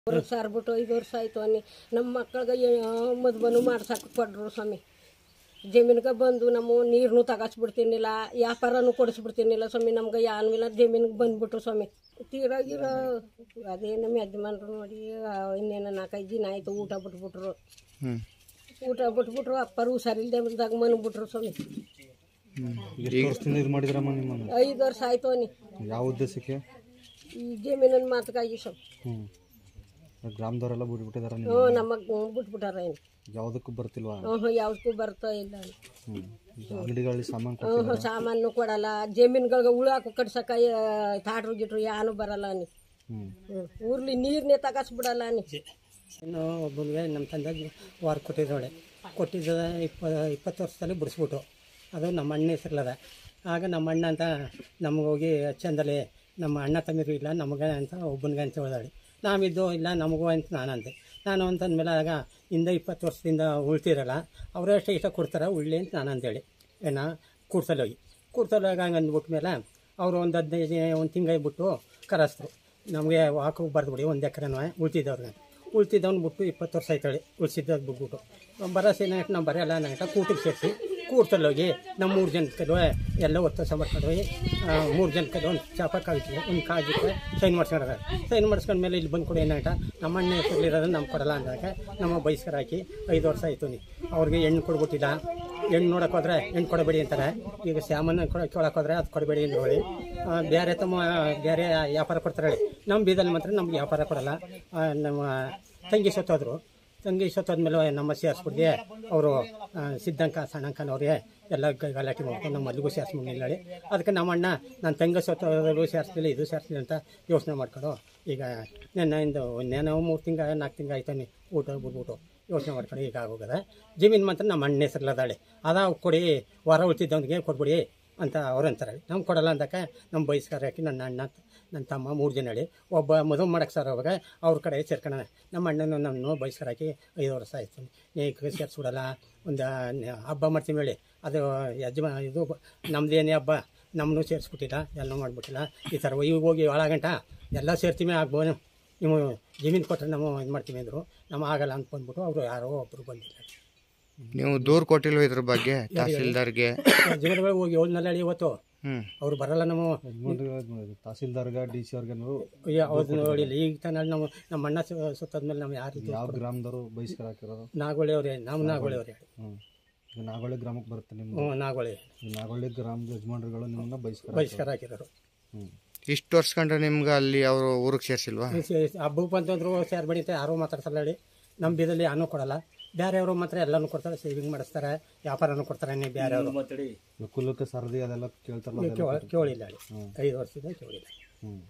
ವರ್ಷ ಆರ್ಬಿಟ್ಟು ಐದು ವರ್ಷ ಆಯ್ತು ಅನ್ನಿ ನಮ್ಮ ಮಕ್ಕಳಿಗೆ ಮದ್ವನು ಮಾಡ್ಸಕ್ಕೆ ಕೊಡ್ರು ಸ್ವಾಮಿ ಜಮೀನ್ಗೆ ಬಂದು ನಮ್ಮ ನೀರನ್ನು ತಗಸ್ಬಿಡ್ತೀನಿಲ್ಲ ವ್ಯಾಪಾರನೂ ಕೊಡಿಸ್ಬಿಡ್ತೀನಿಲ್ಲ ಸ್ವಾಮಿ ನಮ್ಗೆ ಯಾನು ಇಲ್ಲ ಜಮೀನಿಗೆ ಬಂದ್ಬಿಟ್ರು ಸ್ವಾಮಿ ತೀರಾಗಿರೋ ಅದೇ ನಮ್ಮ ಯಜಮಾನ್ರು ನೋಡಿ ಆ, ಇನ್ನೇನು ನಾಲ್ಕೈದು ದಿನ ಆಯಿತು ಊಟ ಬಿಟ್ಬಿಟ್ರು ಹ್ಮ್ ಊಟ ಬಿಟ್ಬಿಟ್ರು ಅಪ್ಪರು ಹುಷಾರಿಲ್ದೆ ಬಂದಾಗ ಮನ್ಬಿಟ್ರು ಸ್ವಾಮಿ ಎಷ್ಟು ವರ್ಷದಿಂದ ಇದು ಮಾಡಿದ್ರಮ್ಮ ನಿಮ್ಮನ್ನು ಐದು ವರ್ಷ ಆಯಿತು ಅನ್ನಿ ಯಾವ ಉದ್ದೇಶಕ್ಕೆ ಈ ಜಮೀನಿನ ಮಾತುಕಾಗಿ ಸ್ವಾಮಿ ಹ್ಞೂ ಗ್ರಾಮದವರೆಲ್ಲ ಬಿಟ್ಬಿಟ್ಟಿದಾರ ಹ್ಞೂ ನಮಗೆ ಬಿಟ್ಬಿಟ್ಟಾರ ಏನು ಯಾವುದಕ್ಕೂ ಬರ್ತಿಲ್ವಾ ಹ್ಞೂ ಯಾವುದಕ್ಕೂ ಬರ್ತಾ ಇಲ್ಲ ಹ್ಞೂ ಈಗ ಅಂಗಡಿಗಳಲ್ಲಿ ಸಾಮಾನು ಕೊಟ್ಟು ಹ್ಞೂ ಸಾಮಾನು ಕೊಡಲ್ಲ ಜಮೀನ್ಗಳಿಗೆ ಉಳಾಕು ಕಟ್ಸಕ ತಾಟ್ರು ಗಿಟ್ರು ಯಾನು ಬರಲ್ಲ ನೀ ಹ್ಞೂ ಹ್ಞೂ ಊರ್ಲಿ ನೀರನ್ನೇ ತಗಸ್ಬಿಡಲ್ಲ ನೀ ಇನ್ನು ಒಬ್ಬನಿಗೆ ನಮ್ಮ ತಂದೆ ವಾರ ಕೊಟ್ಟಿದ್ದವಳೆ ಕೊಟ್ಟಿದ್ದ ಇಪ್ಪ ಇಪ್ಪತ್ತು ವರ್ಷದಲ್ಲಿ ಬಿಡಿಸ್ಬಿಟ್ಟು ಅದು ನಮ್ಮ ಅಣ್ಣ ಹೆಸರಲ್ಲದ ಆಗ ನಮ್ಮ ಅಣ್ಣ ಅಂತ ನಮಗೆ ಹೋಗಿ ಚಂದಲೆ ನಮ್ಮ ಅಣ್ಣ ತಮ್ಮಿರು ಇಲ್ಲ ನಮಗೆ ಅಂತ ಒಬ್ಬನಿಗೆ ಅಂತ ಹೇಳಿದಾಳೆ ನಾವಿದ್ದು ಇಲ್ಲ ನಮಗೂ ಅಂತ ನಾನು ಅಂದೆ ನಾನು ಅಂತಂದಮೇಲೆ ಆಗ ಹಿಂದೆ ಇಪ್ಪತ್ತು ವರ್ಷದಿಂದ ಉಳ್ತಿರಲ್ಲ ಅವರೇ ಅಷ್ಟೇ ಇಷ್ಟ ಕೊಡ್ತಾರೆ ಉಳ್ಳಿ ಅಂತ ನಾನು ಅಂತೇಳಿ ಏನ ಕೂಡ್ಸಲ್ಲಿ ಹೋಗಿ ಕೂಡ್ಸಲ್ಲಿ ಹೋಗಿ ಹಂಗೆ ಅಂದ್ಬಿಟ್ಟ ಮೇಲೆ ಅವರು ಒಂದು ಹದಿನೈದು ಒಂದು ತಿಂಗಳು ಬಿಟ್ಟು ಕರೆಸ್ತರು ನಮಗೆ ವಾಕು ಬರ್ದ್ಬಿಡಿ ಒಂದು ಎಕರೆನೂ ಉಳ್ತಿದ್ದವ್ರಿಗೆ ಉಳ್ತಿದ್ದವ್ನು ಬಿಟ್ಟು ಇಪ್ಪತ್ತು ವರ್ಷ ಆಯ್ತಾಳೆ ಉಳ್ಸಿದ್ದವ್ರು ಬಿಟ್ಬಿಟ್ಟು ಬರೋಸಿ ನೈಟ್ ನಾವು ಬರೆಯಲ್ಲ ನೈಟ ಕೂಟಿಗೆ ಸೇರಿಸಿ ಕೂರ್ತಲ್ಲಿ ಹೋಗಿ ನಮ್ಮ ಮೂರು ಜನಕ್ಕದು ಎಲ್ಲ ಒತ್ತು ಮಾಡ್ಕೊಂಡು ಹೋಗಿ ಮೂರು ಜನಕ್ಕದು ಒಂದು ಚಾಪ ಕಾಯ್ತೀವಿ ಒಂದು ಕಾಜಿಕ್ಕೆ ಸೈನ್ ಮಾಡ್ಸ್ಕೊಂಡ್ರೆ ಸೈನ್ ಮಾಡಿಸ್ಕೊಂಡ್ಮೇಲೆ ಇಲ್ಲಿ ಬಂದು ಕೊಡಿ ಏನಾಯ್ತ ನಮ್ಮ ಅಣ್ಣ ಹೆಸರಿರೋದು ನಮ್ಗೆ ಕೊಡಲ್ಲ ಅಂದಾಗ ನಮ್ಮ ಬೈಸ್ಕರ್ ಹಾಕಿ ಐದು ವರ್ಷ ಆಯಿತು ನೀ ಅವ್ರಿಗೆ ಹೆಣ್ಣು ಕೊಡ್ಬಿಟ್ಟಿಲ್ಲ ಹೆಣ್ಣು ನೋಡಕ್ಕೆ ಹೋದ್ರೆ ಹೆಣ್ಣು ಕೊಡಬೇಡಿ ಅಂತಾರೆ ಈಗ ಸ್ಯಾಮನ್ನ ಕೊಡ ಕೇಳಕ್ಕೆ ಹೋದ್ರೆ ಅದು ಕೊಡಬೇಡಿ ಅಂತ ಹೇಳಿ ಆ, ಬೇರೆ ತಮ್ಮ ಬೇರೆ ವ್ಯಾಪಾರ ಕೊಡ್ತಾರೆ ಹೇಳಿ ನಮ್ಮ ಬೀದಲ್ಲಿ ಮಾತ್ರ ನಮ್ಗೆ ವ್ಯಾಪಾರ ಕೊಡಲ್ಲ ಆ, ನಮ್ಮ ತಂಗಿ ಸತ್ತೋದ್ರು ತಂಗಿ ಸತ್ತೋದ್ಮೇಲೆ ನಮ್ಮ ಸೇರಿಸ್ಬಿಡ್ದೆ ಅವರು ಸಿದ್ಧಂಕ ಸಣ್ಣಂಕನವ್ರಿಗೆ ಎಲ್ಲ ಗ- ಗಲಾಟೆ ಮಾಡ್ಕೊಂಡು ನಮ್ಮ ಮಲ್ಲಿಗೂ ಸೇರಿಸ್ಬಿಟ್ಟಿಲ್ಲ ಹೇಳಿ ಅದಕ್ಕೆ ನಮ್ಮ ಅಣ್ಣ ನಾನು ತಂಗಿ ಸತ್ತೋದ್ರು ಸೇರಿಸ್ತಿಲ್ಲ ಇದು ಸೇರಿಸ್ತಿಲ್ಲ ಅಂತ ಯೋಚನೆ ಮಾಡ್ಕೊಂಡು ಈಗ ನೆನ್ನೆಯಿಂದ ನೆನೋ ಮೂರು ತಿಂಗ ನಾಲ್ಕು ತಿಂಗ ಆಯ್ತಾನೆ ಊಟ ಬಿಟ್ಬಿಟ್ಟು ಯೋಚನೆ ಮಾಡ್ಕೊಂಡು ಈಗ ಆಗೋಗದ ಜಮೀನು ಮಾತ್ರ ನಮ್ಮ ಅಣ್ಣ ಹೆಸರಲ್ಲದಾಳೆ ಅದ ಕೊಡಿ ಹೊರ ಉಳ್ತಿದ್ದವನಿಗೆ ಕೊಡ್ಬಿಡಿ ಅಂತ ಅವ್ರು ಅಂತಾರೆ ನಮ್ಗೆ ಕೊಡಲ್ಲ ಅಂದಕ್ಕೆ ನಮ್ಮ ಬಯಸ್ಕಾರ ಹಾಕಿ ನನ್ನ ಅಣ್ಣ ನನ್ನ ತಮ್ಮ ಮೂರು ಜನ ಹೇಳಿ ಒಬ್ಬ ಮದುವೆ ಮಾಡಕ್ಕೆ ಸರ್ ಅವಾಗ ಅವ್ರ ಕಡೆ ಸೇರ್ಕೊಳ್ಳ ನಮ್ಮ ಅಣ್ಣನ ನಮ್ಮನ್ನು ಬಯಸ್ಕಾರ ಹಾಕಿ ಐದು ವರ್ಷ ಆಯ್ತು ನೀ ಸೇರಿಸ್ಬಿಡಲ್ಲ ಒಂದು ಹಬ್ಬ ಮಾಡ್ತೀವಿ ಹೇಳಿ ಅದು ಯಜಮಾ ಇದು ನಮ್ದೇನೇ ಹಬ್ಬ ನಮ್ಮನ್ನು ಸೇರಿಸ್ಬಿಟ್ಟಿಲ್ಲ ಎಲ್ಲ ಮಾಡಿಬಿಟ್ಟಿಲ್ಲ ಈ ಥರ ಇವಾಗ ಹೋಗಿ ಏಳು ಗಂಟ ಎಲ್ಲ ಸೇರ್ತೀವಿ ಆಗ್ಬೋದು ನೀವು ಜಮೀನು ಕೊಟ್ಟರೆ ನಾವು ಇದು ಮಾಡ್ತೀವಿ ಅಂದರು ನಮ್ಮ ಆಗಲ್ಲ ಅಂತ ಬಂದ್ಬಿಟ್ಟು ಅವರು ಯಾರೋ ಒಬ್ಬರು ಬಂದಿಲ್ಲ ನೀವು ದೂರ ಕೊಟ್ಟಿಲ್ವ ಇದ್ರ ಬಗ್ಗೆ ತಹಸೀಲ್ದಾರ್ಗೆ ಜಮೀನುಗಳಿಗೆ ಹೋಗಿ ಏಳ್ನಲ್ಲ ಹೇಳಿ ಇವತ್ತು ಹ್ಮ್ ಅವ್ರು ಬರಲ್ಲ ನಮ್ಮ ಯಜಮಾನ್ರಿಗೆ ತಹಸೀಲ್ದಾರ್ಗ ಡಿ ಸಿ ಅವ್ರಿಗೇನಾದ್ರು ಅವ್ರನ್ನ ನೋಡಿಲ್ಲ ಈಗ ತಾನೇ ನಮ್ಮ ನಮ್ಮ ಅಣ್ಣ ಸು- ಸುತ್ತಾದ್ಮೇಲೆ ನಾವು ಯಾರು ಯಾವ ಗ್ರಾಮದವರು ಬಹಿಷ್ಕಾರ ಹಾಕಿರೋದು ನಾಗೋಳಿ ಅವ್ರೆ ನಾವು ನಾಗೋಳಿ ಅವ್ರೆ ಹ್ಞೂ ಈಗ ನಾಗೊಳ್ಳಿ ಗ್ರಾಮಕ್ಕೆ ಬರುತ್ತೆ ನಿಮ್ಮ ಹ್ಞೂ ನಾಗೋಳಿ ಈ ನಾಗೊಳ್ಳಿ ಗ್ರಾಮದ ಯಜಮಾನ್ರುಗಳು ನಿಮ್ಮನ್ನ ಬಹಿಷ್ಕಾರ ಬಹಿಷ್ಕಾರ ಹಾಕಿರೋರು ಹ್ಞೂ ಇಷ್ಟು ವರ್ಷ ಕಂಡ್ರೆ ನಿಮ್ಗೆ ಅಲ್ಲಿ ಅವರು ಊರಿಗೆ ಸೇರ್ಸಿಲ್ವಾ ಹಬ್ಬಕ್ಕೆ ಬಂತಂದ್ರು ಸೇರ್ ಬಡಿತೆ ಯಾರೂ ಮಾತಾಡ್ಸಲ್ಲ ಹೇಳಿ ನಮ್ಮ ಬೀದಲ್ಲಿ ಯಾನೂ ಕೊಡಲ್ಲ ಬೇರೆಯವರು ಮಾತ್ರ ಎಲ್ಲನೂ ಕೊಡ್ತಾರೆ ಸೇವಿಂಗ್ ಮಾಡಿಸ್ತಾರೆ ವ್ಯಾಪಾರನೂ ಕೊಡ್ತಾರೆ ನೀವು ಬೇರೆಯವರು ಕುಲಕ್ಕೆ ಸರದಿ ಅದೆಲ್ಲ ಕೇಳ್ತಾರಲ್ಲ ಅದೆಲ್ಲ ಕೇಳಿಲ್ಲ ಹೇಳಿ ಐದು ವರ್ಷದಿಂದ ಕೇಳಿಲ್ಲ ಹ್ಞೂ